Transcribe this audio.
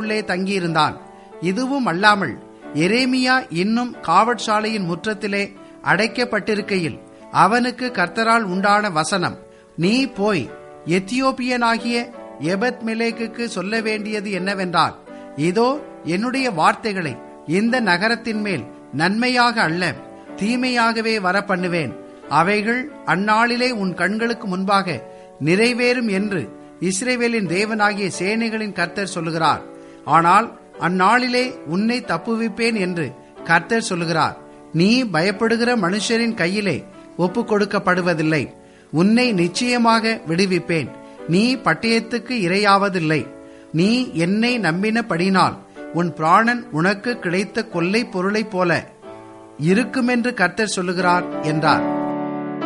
உள்ளே தங்கியிருந்தான் இதுவும் அல்லாமல் எரேமியா இன்னும் காவற்சாலையின் முற்றத்திலே அடைக்கப்பட்டிருக்கையில் அவனுக்கு கர்த்தரால் உண்டான வசனம் நீ போய் எத்தியோப்பியனாகிய எபத் மெலேக்குக்கு சொல்ல வேண்டியது என்னவென்றால் இதோ என்னுடைய வார்த்தைகளை இந்த நகரத்தின் மேல் நன்மையாக அல்ல தீமையாகவே வர பண்ணுவேன் அவைகள் அந்நாளிலே உன் கண்களுக்கு முன்பாக நிறைவேறும் என்று இஸ்ரேவேலின் தேவனாகிய சேனைகளின் கர்த்தர் சொல்லுகிறார் ஆனால் அந்நாளிலே உன்னை தப்புவிப்பேன் என்று கர்த்தர் சொல்லுகிறார் நீ பயப்படுகிற மனுஷரின் கையிலே ஒப்பு கொடுக்கப்படுவதில்லை உன்னை நிச்சயமாக விடுவிப்பேன் நீ பட்டயத்துக்கு இரையாவதில்லை நீ என்னை நம்பினபடினால் உன் பிராணன் உனக்கு கிடைத்த கொல்லை பொருளைப் போல இருக்குமென்று கர்த்தர் சொல்லுகிறார் என்றார்